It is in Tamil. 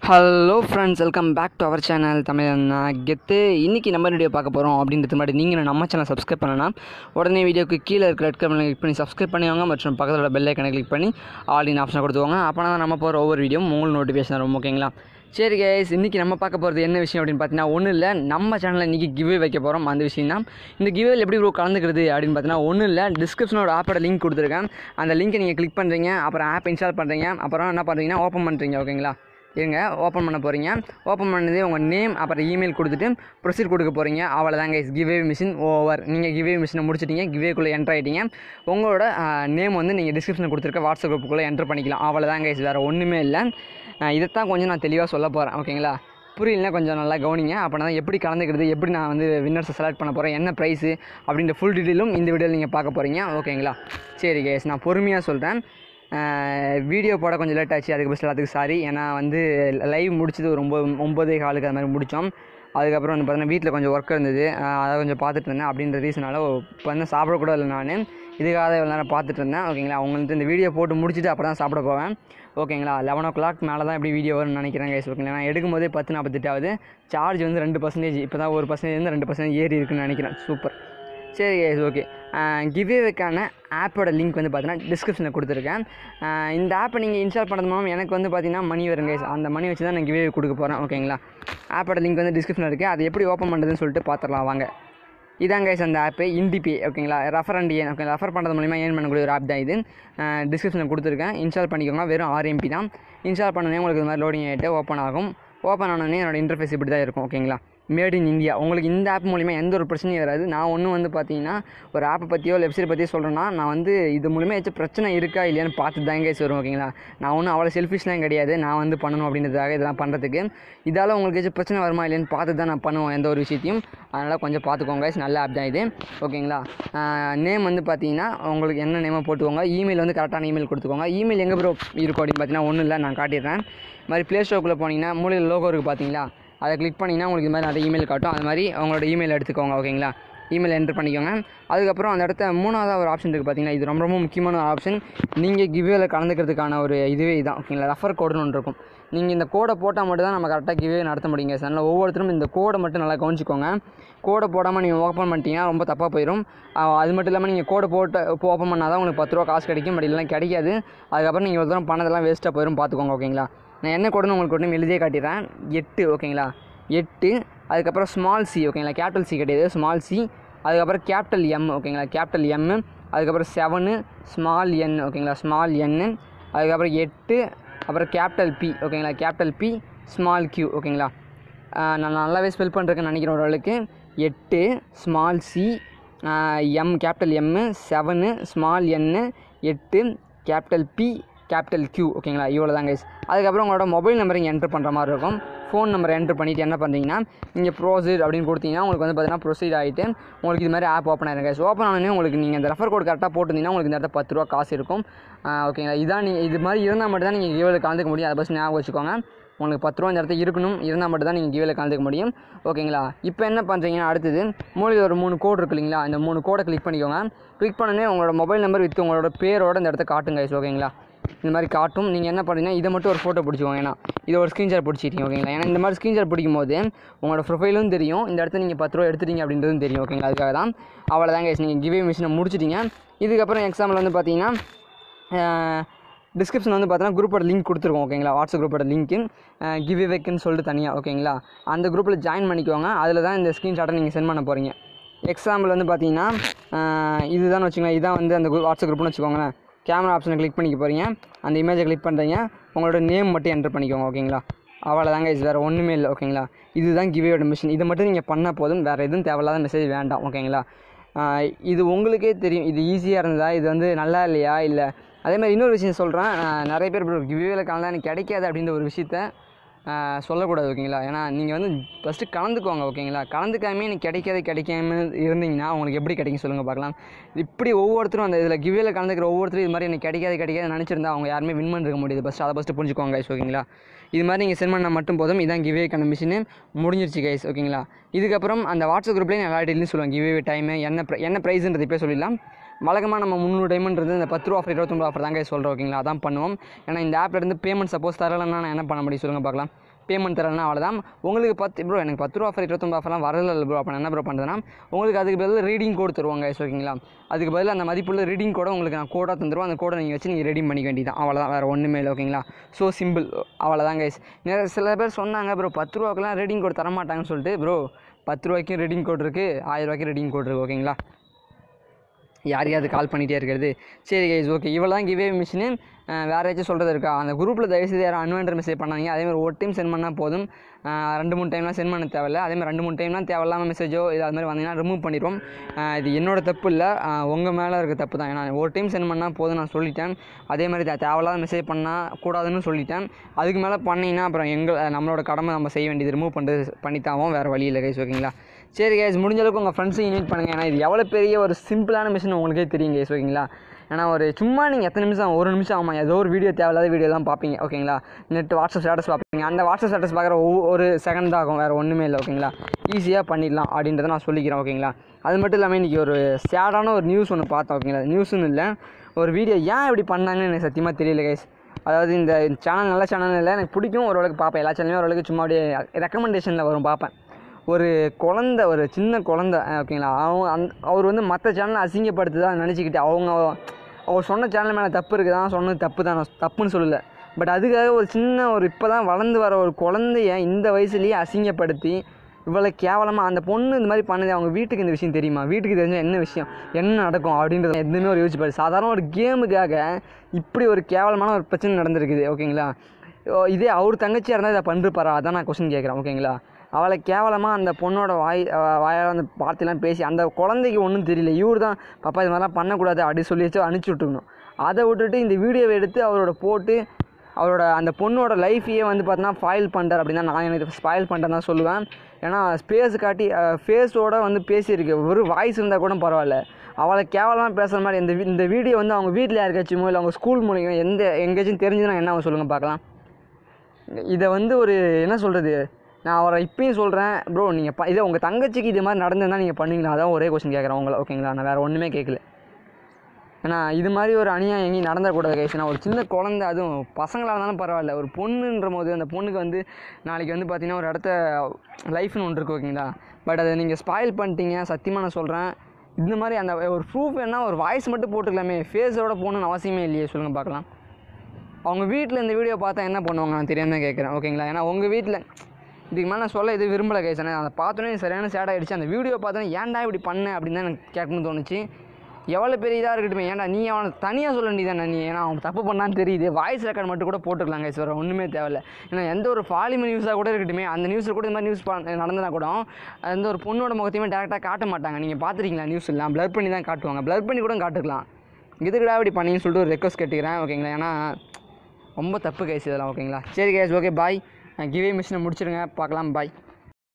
Hello friends welcome back to our channel Tamil நான் கெத்து இன்றைக்கி நம்ம வீடியோ பார்க்க போகிறோம் அப்படின்றது மாதிரி நீங்கள் நம்ம சேனல் சப்ஸ்கிரைப் பண்ணலாம் உடனே வீடியோக்கு கீழே இருக்கிற ரெட் கலர் கிளிக் பண்ணி சப்ஸ்கிரைப் பண்ணிவாங்க மற்றும் பக்கத்தில் பெல் ஐக்கனை கிளிக் பண்ணி ஆல் இன் ஆப்ஷனை கொடுத்துவாங்க அப்போனா தான் நம்ம போகிற ஒவ்வொரு வீடியோ உங்களுக்கு நோட்டிஃபிகேஷன் வரும் ஓகேங்களா சரி கைஸ் இன்றைக்கி நம்ம பார்க்க போகிறது என்ன விஷயம் அப்படின்னு பார்த்தீங்கன்னா ஒன்றும் இல்லை நம்ம சேனலில் இன்றைக்கி கிவ்வே வைக்க போகிறோம் அந்த விஷயம் தான் இந்த கிவ்வேல எப்படி ப்ரோ கலந்துக்கிறது அப்படின்னு பார்த்தீங்கன்னா ஒன்றும் இல்லை டிஸ்கிரிப்ஷனோட ஆப்போட லிங்க் கொடுத்துருக்கேன் அந்த லிங்க்கை நீங்கள் கிளிக் பண்ணுறீங்க அப்புறம் ஆப் இன்ஸ்டால் பண்ணுறீங்க அப்புறம் என்ன பண்ணுறீங்கன்னா ஓப்பன் பண்ணுறீங்க ஓகேங்களா இருங்க ஓப்பன் பண்ண போகிறீங்க ஓப்பன் பண்ணது உங்கள் நேம் அப்புறம் இமெயில் கொடுத்துட்டு ப்ரொசீட் கொடுக்க போகிறீங்க அவ்வளோதாங்க இஸ் கிவே மிஷின் ஓவர் நீங்கள் கிவே மிஷினை முடிச்சிட்டீங்க கிவேக்குள்ளே என்ட்ரு ஆகிட்டீங்க உங்களோட நேம் வந்து நீங்கள் டிஸ்கிரிப்ஷனில் கொடுத்துருக்க வாட்ஸ்அப் குரூப்புக்குள்ளே என்ட்ரு பண்ணிக்கலாம் அவ்வளோதாங்க இஸ் வேறு ஒன்றுமே இல்லை இதைத்தான் கொஞ்சம் நான் தெளிவாக சொல்ல போகிறேன் ஓகேங்களா புரியலனா கொஞ்சம் நல்லா கவனிங்க அப்படின்னா தான் எப்படி கலந்துக்கிறது எப்படி நான் வந்து வின்னர்ஸை செலக்ட் பண்ண போகிறேன் என்ன ப்ரைஸு அப்படின்ற ஃபுல் டீட்டெயிலும் இந்த வீடியோவில் நீங்கள் பார்க்க போகிறீங்க ஓகேங்களா சரி கேஸ் நான் பொறுமையாக சொல்கிறேன் வீடியோ போட கொஞ்சம் லேட் ஆச்சு அதுக்கு பஸ்ட் அதுக்கு சாரி ஏன்னா வந்து லைவ் முடிச்சது ஒரு ஒம்பது ஒம்பதே காலுக்கு அது மாதிரி முடித்தோம் அதுக்கப்புறம் வந்து பார்த்தீங்கன்னா வீட்டில் கொஞ்சம் ஒர்க் இருந்தது அதை கொஞ்சம் பார்த்துட்டு இருந்தேன் அப்படின்ற ரீசனால் இப்போ வந்து சாப்பிடக்கூட இல்லை நான் இதுக்காக இவ்வளோ நேரம் பார்த்துட்டு இருந்தேன் ஓகேங்களா அவங்களுக்கு இந்த வீடியோ போட்டு முடிச்சுட்டு அப்புறம் தான் சாப்பிட போவேன் ஓகேங்களா லெவன் ஓ கிளாக் மேலே தான் இப்படி வீடியோ வரும்னு நினைக்கிறேன் கைஸ் ஓகேங்களா நான் எடுக்கும்போதே பத்து நாற்பத்தெட்டு ஆகுது சார்ஜ் வந்து ரெண்டு பர்சன்டேஜ் இப்போ தான் ஒரு பர்சன்டேஜ் வந்து ரெண்டு பர்சன்டேஜ் ஏறி இருக்குன்னு நினைக்கிறேன் சூப்பர் சரி கைஸ் ஓகே கிவேவேக்கான ஆப்போட லிங்க் வந்து பார்த்தீங்கன்னா டிஸ்கிரிப்ஷனில் கொடுத்துருக்கேன் இந்த ஆப்பை நீங்கள் இன்ஸ்டால் பண்ணது மூலம் எனக்கு வந்து பார்த்தீங்கன்னா மணி வரும் கைஸ் அந்த மணி வச்சு தான் நான் கிவே கொடுக்க போகிறேன் ஓகேங்களா ஆப்போட லிங்க் வந்து டிஸ்கிரிப்ஷனில் இருக்குது அதை எப்படி ஓப்பன் பண்ணுறதுன்னு சொல்லிட்டு பார்த்துடலாம் வாங்க இதான் கைஸ் அந்த ஆப்பு இண்டிபி ஓகேங்களா refer and earn okay refer பண்ணுறது மூலிமா ஏன் பண்ணக்கூடிய ஒரு ஆப் தான் இது டிஸ்கிரிப்ஷனில் கொடுத்துருக்கேன் இன்ஸ்டால் பண்ணிக்கோங்க வெறும் ஆர்எம்பி தான் இன்ஸ்டால் பண்ணனே உங்களுக்கு இது மாதிரி லோடிங் ஆகிட்டு ஓப்பன் ஆகும் ஓப்பன் ஆனோடனே என்னோட இன்டர்ஃபேஸ் இப்படி தான் இருக்கும் ஓகேங்களா மேட் இன் இந்தியா உங்களுக்கு இந்த ஆப் மூலிமா எந்த ஒரு பிரச்சனையும் வராது நான் ஒன்றும் வந்து பார்த்தீங்கன்னா ஒரு ஆப்பை பற்றியோ வெப்சைட் பற்றியோ சொல்கிறேன்னா நான் வந்து இது மூலிமா ஏதாச்சும் பிரச்சனை இருக்கா இல்லையான்னு பார்த்து தான் கேஸ் வரும் ஓகேங்களா நான் ஒன்றும் அவ்வளோ செல்ஃபிஷ்லாம் கிடையாது நான் வந்து பண்ணணும் அப்படின்றதுக்காக இதெல்லாம் பண்ணுறதுக்கு இதால் உங்களுக்கு ஏதாச்சும் பிரச்சனை வருமா இல்லையான்னு பார்த்து தான் நான் பண்ணுவேன் எந்த ஒரு விஷயத்தையும் அதனால் கொஞ்சம் பார்த்துக்கோங்க guys. நல்ல ஆப் தான் இது ஓகேங்களா நேம் வந்து பார்த்தீங்கன்னா உங்களுக்கு என்ன நேமாக போட்டுக்கோங்க இமெயில் வந்து கரெக்டான இமெயில் கொடுத்துக்கோங்க இமெயில் எங்கே ப்ரோ இருக்கும் அப்படின்னு பார்த்தீங்கன்னா ஒன்றும் இல்லை நான் காட்டிடுறேன் இது மாதிரி ப்ளே ஸ்டோருக்குள்ளே போனீங்கன்னா மூலையில் லோகோ இருக்குது பார்த்தீங்களா அதை கிளிக் பண்ணிங்கன்னா உங்களுக்கு இது மாதிரி நிறைய இமெயில் காட்டும் அது மாதிரி அவங்களோட இமெயில் எடுத்துக்கோங்க ஓகேங்களா இமெயில் என்ட்ரு பண்ணிக்கோங்க அதுக்கப்புறம் அந்த இடத்த மூணாவது ஒரு ஆப்ஷன் இருக்குது பார்த்தீங்கன்னா இது ரொம்ப ரொம்ப முக்கியமான ஒரு ஆப்ஷன் நீங்கள் கிவேல கலந்துக்கிறதுக்கான ஒரு இதுவே இதுதான் ஓகேங்களா ரெஃபர் கோடுன்னு ஒன்று இருக்கும் நீங்கள் இந்த கோடை போட்டால் மட்டும் தான் நம்ம கரெக்டாக கிவே நடத்த முடியுங்க சார் அதனால் ஒவ்வொருத்தரும் இந்த கோடை மட்டும் நல்லா கவனிச்சிக்கோங்க கோடை போடாமல் நீங்கள் ஓப்பன் பண்ணிட்டீங்கன்னா ரொம்ப தப்பாக போயிடும் அஹ் அது மட்டும் இல்லாமல் நீங்கள் கோடை போட்டு ஓப்பன் பண்ணால் தான் உங்களுக்கு பத்து ரூபா காசு கிடைக்கும் பட் இல்லைனா கிடைக்காது அதுக்கப்புறம் நீங்கள் ஒரு தூரம் பண்ணதெல்லாம் வேஸ்ட்டாக போயிடும் பார்த்துக்கோங்க ஓகேங்களா நான் என்ன கோடுன்னு உங்களுக்கு ஒன்றும் எழுதியே காட்டிடுறேன் எட்டு ஓகேங்களா எட்டு அதுக்கப்புறம் ஸ்மால் சி ஓகேங்களா கேபிட்டல் சி கிடையாது ஸ்மால் சி அதுக்கப்புறம் கேபிட்டல் எம் ஓகேங்களா கேபிட்டல் எம் அதுக்கப்புறம் செவனு ஸ்மால் என் ஓகேங்களா ஸ்மால் என்னு அதுக்கப்புறம் எட்டு அப்புறம் கேபிட்டல் பி ஓகேங்களா கேபிட்டல் பி ஸ்மால் கியூ ஓகேங்களா ஆஹ் நான் நல்லாவே ஸ்பெல் பண்ணுறேன்னு நினைக்கிறேன் ஓரளவுக்கு எட்டு small C M capital M seven small N எட்டு கேபிட்டல் பி கேபிட்டல் கியூ ஓகேங்களா இவ்வளோ தான் கைஸ் அதுக்கப்புறம் உங்களோட மொபைல் நம்பர் இங்கே என்ட்ரு பண்ணுற மாதிரி இருக்கும் ஃபோன் நம்பர் என்ட்ரு பண்ணிவிட்டு என்ன பண்ணுறீங்கன்னா நீங்கள் ப்ரோசீட் அப்படின்னு கொடுத்தீங்கன்னா உங்களுக்கு வந்து பார்த்தீங்கன்னா ப்ரொசீட் ஆகிட்டு உங்களுக்கு இது மாதிரி ஆப் ஓப்பன் ஆயிருங்க கைஸ் ஓப்பன் ஆனோடனே உங்களுக்கு நீங்கள் அந்த ரெஃபர் கோட் கரெக்டாக போட்டிருந்தீங்கன்னா உங்களுக்கு இந்த இடத்துல பத்து ரூபா காசு இருக்கும் ஆஹ் ஓகேங்களா இதான் நீங்கள் இது மாதிரி இருந்தால் மட்டும் தான் நீங்கள் கீவில் கலந்துக்க முடியும் அதை பஸ் ஞாபகம் வச்சுக்கோங்க உங்களுக்கு பத்து ரூபா இந்த இடத்துல இருக்கணும் இருந்தால் மட்டும் தான் நீங்கள் கீவில் கலந்துக்க முடியும் ஓகேங்களா இப்போ என்ன பண்ணுறீங்கன்னா அடுத்தது மூலையில் ஒரு மூணு கோடு இருக்கு இல்லைங்களா இந்த மூணு கோடை கிளிக் பண்ணிக்கோங்க கிளிக் பண்ணனே உங்களோட மொபைல் நம்பர் வித் உங்களோட பேரோட இந்த இடத்த காட்டுங்க guys, ஓகேங்களா இந்த மாதிரி காட்டும் நீங்கள் என்ன பண்ணுறீங்கன்னா இதை மட்டும் ஒரு ஃபோட்டோ பிடிச்சிக்கோங்க ஏன்னா இதை ஒரு ஸ்க்ரீன்ஷாட் பிடிச்சிட்டீங்க ஓகேங்களா ஏன்னா இந்த மாதிரி ஸ்க்ரீன்ஷாட் பிடிக்கும் போது உங்களோட ப்ரொஃபைலும் தெரியும் இந்த இடத்துல நீங்கள் பத்து ரூபா எடுத்துட்டீங்க அப்படின்றதும் தெரியும் ஓகேங்களா அதுக்காக தான் அவ்வளோதாங்க guys, நீங்கள் கிவே மிஷினை முடிச்சிட்டீங்க இதுக்கப்புறம் எக்ஸாம்பிள் வந்து பார்த்தீங்கன்னா டிஸ்கிரிப்ஷன் வந்து பார்த்தீங்கன்னா குரூப்போட லிங்க் கொடுத்துருக்கோம் ஓகேங்களா வாட்ஸ்அப் குரூப்போட லிங்க்கு கிவ் வேக்குன்னு சொல்லிட்டு தனியாக ஓகேங்களா அந்த குரூப்பில் ஜாயின் பண்ணிக்கோங்க அதில் தான் இந்த ஸ்க்ரீன்ஷாட்டை நீங்கள் சென்ட் பண்ண போகிறீங்க எக்ஸாம்பிள் வந்து பார்த்தீங்கன்னா ஆஹ் இதுதான் வச்சுக்கோங்களேன் இதான் வந்து அந்த group- வாட்ஸ்அப் குரூப்னு வச்சுக்கோங்களேன் கேமரா ஆப்ஷனை கிளிக் பண்ணிக்க போகிறீங்க அந்த இமேஜை கிளிக் பண்ணுறீங்க உங்களோட நேம் மட்டும் என்டர் பண்ணிக்கோங்க ஓகேங்களா அவ்வளோதாங்க இது வேறு ஒன்றுமே இல்லை ஓகேங்களா இதுதான் கிவேயோட மிஷின் இதை மட்டும் நீங்கள் பண்ணால் போதும் வேறு எதுவும் தேவையில்லாத மெசேஜ் வேண்டாம் ஓகேங்களா ஆஹ் இது உங்களுக்கே தெரியும் இது ஈஸியாக இருந்ததா இது வந்து நல்லா இல்லையா இல்லை அதே மாதிரி இன்னொரு விஷயம் சொல்கிறேன் நிறைய பேர் கிவேவில் கலந்தா எனக்கு கிடைக்காது அப்படின்ற ஒரு விஷயத்த ஆஹ் சொல்லக்கூடாது ஓகேங்களா ஏன்னா நீங்கள் வந்து ஃபஸ்ட்டு கலந்துக்கோங்க ஓகேங்களா கலந்துக்காமே எனக்கு கிடைக்காது கிடைக்காம இருந்தீங்கன்னா உங்களுக்கு எப்படி கிடைக்கும் சொல்லுங்கள் பார்க்கலாம் இப்படி ஒவ்வொருத்தரும் அந்த இதில் கிவேல கலந்துக்கிற ஒவ்வொருத்தரும் இது மாதிரி எனக்கு கிடைக்காது கிடைக்காது நினச்சிருந்தா அவங்க யாருமே வின் பண்ணிருக்க முடியாது ஃபஸ்ட்டு அதை ஃபஸ்ட்டு புரிஞ்சுக்கோங்க guys ஓகேங்களா இது மாதிரி நீங்கள் சென்ட் பண்ணால் மட்டும் போதும் இதான் கிவேக்கான மிஷின் முடிஞ்சிருச்சு கைஸ் ஓகேங்களா இதுக்கப்புறம் அந்த வாட்ஸ்அப் குரூப்லேயே எல்லா டீட்டெயிலும் சொல்லுவாங்க கிவே டைமு என்ன pri- என்ன ப்ரைஸுன்றது இப்போ சொல்லிடலாம் வழக்கமாக நம்ம முந்நூறு டைமண்ட்றது இந்த பத்து ரூபா ஆஃபர் இருபத்தொம்பது ஆஃபர் தாங்க சொல்கிறோம் ஓகேங்களா அதான் பண்ணுவோம் ஏன்னா இந்த ஆப்ல இருந்து பேமெண்ட் சப்போஸ் தரலைன்னா நான் என்ன பண்ண முடியும் சொல்லுங்கள் பார்க்கலாம் பேமெண்ட் தரலனா அவ்வளோதான் உங்களுக்கு பத்து ப்ரோ எனக்கு பத்து ரூபா ஆஃபர் இருபத்தொம்பது ஆஃபர்லாம் வரல ப்ரோ அப்போ நான் என்ன ப்ரோ பண்ணுறேன்னா உங்களுக்கு அதுக்கு பதில் ரீடிங் கோட் தருவாங்க guys, ஓகேங்களா அதுக்கு பதில் அந்த மதிப்புள்ள ரீடிங் கோடை உங்களுக்கு நான் கோடாக தந்துருவோம் அந்த கோடை நீங்கள் வச்சு நீங்கள் ரெடி பண்ணிக்க வேண்டியதான் அவ்வளோதான் வேறு ஒன்றுமே இல்லை ஓகேங்களா ஸோ சிம்பிள் அவ்வளோதான் கைஸ் நிறைய சில பேர் சொன்னாங்க ப்ரோ பத்து ரூபாக்கெல்லாம் ரீடிங் கோட் தர மாட்டாங்கன்னு சொல்லிட்டு ப்ரோ பத்து ரூபாய்க்கும் ரீடிங் கோட் இருக்குது ஆயிரம் ரூபாய்க்கு ரீடிங் கோட் இருக்குது ஓகேங்களா யாரையாவது கால் பண்ணிகிட்டே இருக்கிறது சரி கைஸ் ஓகே இவ்வளோ தான் கிவே மிஷினு வேறு ஏதாச்சும் சொல்கிறது இருக்கா அந்த குரூப்பில் தயவுசெய்து யாரும் அன்வெண்டர் மெசேஜ் பண்ணாங்க அதேமாதிரி ஒரு டைம் சென்ட் பண்ணால் போதும் அஹ் ரெண்டு மூணு டைம்லாம் சென்ட் பண்ண தேவையில்ல அதேமாதிரி ரெண்டு மூணு டைம்லாம் தேவையில்லாமல் மெசேஜோ இது அது மாதிரி வந்தீங்கன்னா ரிமூவ் பண்ணிடுவோம் அஹ் இது என்னோட தப்பு இல்லை உங்கள் மேலே இருக்க தப்பு தான் ஏன்னா ஒரு டைம் சென்ட் பண்ணால் போதும் நான் சொல்லிட்டேன் அதே மாதிரி தே- தேவையில்லாத மெசேஜ் பண்ணால் கூடாதுன்னு சொல்லிட்டேன் அதுக்கு மேலே பண்ணிங்கன்னா அப்புறம் எங்கள் நம்மளோட கடமை நம்ம செய்ய வேண்டியது ரிமூவ் பண்ணுறது பண்ணித்தாவும் வேறு வழி இல்லை கைஸ் ஓகேங்களா சரி கைஸ் முடிஞ்ச அளவுக்கு உங்கள் ஃப்ரெண்ட்ஸையும் இன்வைட் பண்ணுங்கள் ஏன்னா இது எவ்வளோ பெரிய ஒரு சிம்பிளான மிஷின் உங்களுக்கே தெரியும் கைஸ் ஓகேங்களா ஏன்னா ஒரு சும்மா நீங்கள் எத்தனை நிமிஷம் ஒரு நிமிஷம் ஆமாம் ஏதோ ஒரு வீடியோ தேவையில்லாத வீடியோ தான் பார்ப்பீங்க ஓகேங்களா நெட் வாட்ஸ்அப் ஸ்டேட்டஸ் பார்ப்பீங்க அந்த வாட்ஸ்அப் ஸ்டேட்டஸ் பார்க்குற ஒரு செகண்ட் தான் ஆகும் வேறு ஒன்றுமே இல்லை ஓகேங்களா ஈஸியாக பண்ணிடலாம் அப்படின்றத நான் சொல்லிக்கிறேன் ஓகேங்களா அது மட்டும் இல்லாமல் இன்றைக்கி ஒரு சேடான ஒரு நியூஸ் ஒன்று பார்த்தேன் ஓகேங்களா நியூஸ்னு இல்லை ஒரு வீடியோ ஏன் இப்படி பண்ணாங்கன்னு எனக்கு சத்தியமாக தெரியல கைஸ் அதாவது இந்த சேனல் நல்ல சேனல் இல்லை எனக்கு பிடிக்கும் ஓரளவுக்கு பார்ப்பேன் எல்லா சேனலையும் ஓரளவுக்கு சும்மா அப்படியே ரெக்கமெண்டேஷனில் வரும் பார்ப்பேன் ஒரு குழந்த ஒரு சின்ன குழந்த அஹ் ஓகேங்களா அவங்க அந் அவர் வந்து மற்ற சேனலை அசிங்கப்படுத்துதான் நினச்சிக்கிட்டு அவங்க அவர் சொன்ன சேனல் மேலே தப்பு இருக்குது தான் சொன்னது தப்பு தான் நான் தப்புன்னு சொல்லலை பட் அதுக்காக ஒரு சின்ன ஒரு இப்போ தான் வளர்ந்து வர ஒரு குழந்தைய இந்த வயசுலேயே அசிங்கப்படுத்தி இவ்வளோ கேவலமாக அந்த பொண்ணு இந்த மாதிரி பண்ணுது அவங்க வீட்டுக்கு இந்த விஷயம் தெரியுமா வீட்டுக்கு தெரிஞ்சால் என்ன விஷயம் என்ன நடக்கும் அப்படின்றத எதுவுமே ஒரு யோசிச்சு பாரு சாதாரண ஒரு கேமுக்காக இப்படி ஒரு கேவலமான ஒரு பிரச்சனை நடந்திருக்குது ஓகேங்களா ஓ, இதே அவர் தங்கச்சியாக இருந்தால் இதை பண்ணிருப்பாரா அதான் நான் கொஸ்டின் கேட்குறேன் ஓகேங்களா அவளை கேவலமாக அந்த பொண்ணோட வாய் அஹ் வாயால் அந்த வார்த்தையெல்லாம் பேசி அந்த குழந்தைக்கு ஒன்றும் தெரியல இவர் தான் பாப்பா இது மாதிரிலாம் பண்ணக்கூடாது அப்படி சொல்லி வச்சு அனுப்பிச்சி விட்டுருக்கணும் அதை விட்டுட்டு இந்த வீடியோவை எடுத்து அவரோட போட்டு அவரோட அந்த பொண்ணோட லைஃபையே வந்து பார்த்தீங்கன்னா ஃபாயில் பண்ணுறார் அப்படின்னா நான் எனக்கு ஸ்பாயில் பண்ணுறேன் தான் சொல்லுவேன் ஏன்னா ஸ்பேஸ் காட்டி ஃபேஸோட வந்து பேசியிருக்கு ஒரு வாய்ஸ் இருந்தால் கூட பரவாயில்ல அவளை கேவலமாக பேசுகிற மாதிரி இந்த வி- இந்த வீடியோ வந்து அவங்க வீட்டில் யாருக்காச்சுமோ இல்லை அவங்க ஸ்கூல் மூலியம் எந்த எங்கேயாச்சும் தெரிஞ்சுதுன்னா என்ன ஆகும் சொல்லுங்கள் பார்க்கலாம் இதை வந்து ஒரு என்ன சொல்கிறது நான் அவரை இப்பயும் சொல்கிறேன் ப்ரோ நீங்கள் ப இதை உங்கள் தங்கச்சிக்கு இது மாதிரி நடந்ததுன்னா நீங்கள் பண்ணுவீங்களா அதான் ஒரே கொஸ்டின் கேட்குறேன் உங்களை ஓகேங்களா நான் வேறு ஒன்றுமே கேட்கல ஏன்னா இது மாதிரி ஒரு அநியாயம் எங்கேயும் நடந்துடக்கூடாது கைஸ் நான் ஒரு சின்ன குழந்தை அதுவும் பசங்களாக இருந்தாலும் பரவாயில்ல ஒரு பொண்ணுன்ற போது அந்த பொண்ணுக்கு வந்து நாளைக்கு வந்து பார்த்தீங்கன்னா ஒரு இடத்த லைஃப்னு ஒன்று இருக்கு ஓகேங்களா பட் அதை நீங்கள் ஸ்பாயில் பண்ணிட்டீங்க சத்தியமாக நான் சொல்கிறேன் இந்த மாதிரி அந்த ஒரு ப்ரூஃப் என்ன ஒரு வாய்ஸ் மட்டும் போட்டுக்கலாமே ஃபேஸோட போகணுன்னு அவசியமே இல்லையே சொல்லுங்கள் பார்க்கலாம் அவங்க வீட்டில் இந்த வீடியோ பார்த்தா என்ன பண்ணுவாங்க நான் தெரியாம தான் கேட்குறேன் ஓகேங்களா ஏன்னா உங்கள் வீட்டில் இதுக்கு மேலே நான் சொல்ல இது விரும்பலை கைஸ் ஆனால் அதை பார்த்தோன்னே சரியான சேட் ஆகிடுச்சு அந்த வீடியோ பார்த்தோன்னே ஏன்டா இப்படி பண்ண அப்படின்னு தான் எனக்கு கேட்கணும்னு தோணுச்சு எவ்வளோ பெரிய இதாக இருக்கட்டும் ஏன்டா நீ அவனை தனியாக சொல்ல வேண்டியதானே நீ ஏன்னா அவன் தப்பு பண்ணான்னு தெரியுது வாய்ஸ் ரெக்கார்ட் மட்டும் கூட போட்டுக்கலாம் கைஸ் வேறு ஒன்றுமே தேவையில்ல ஏன்னா எந்த ஒரு ஃபாலிம நியூஸாக கூட இருக்கட்டுமே அந்த நியூஸில் கூட இந்த மாதிரி நியூஸ் நடந்தனா கூட அந்த ஒரு பொண்ணோட முகத்தையுமே டேரெக்டாக காட்ட மாட்டாங்க நீங்கள் பார்த்துருக்கீங்களா நியூஸ் எல்லாம் ப்ளர் பண்ணி தான் காட்டுவாங்க ப்ளர் பண்ணி கூட காட்டுக்கலாம் எதுக்குடா இப்படி பண்ணின்னு சொல்லிட்டு ஒரு ரெக்வஸ்ட் கேட்டுக்கிறேன் ஓகேங்களா ஏன்னா ரொம்ப தப்பு கைஸ் இதெல்லாம் ஓகேங்களா சரி கைஸ் ஓகே பாய் கிவே மிஷினை முடிச்சிடுங்க பார்க்கலாம் பாய்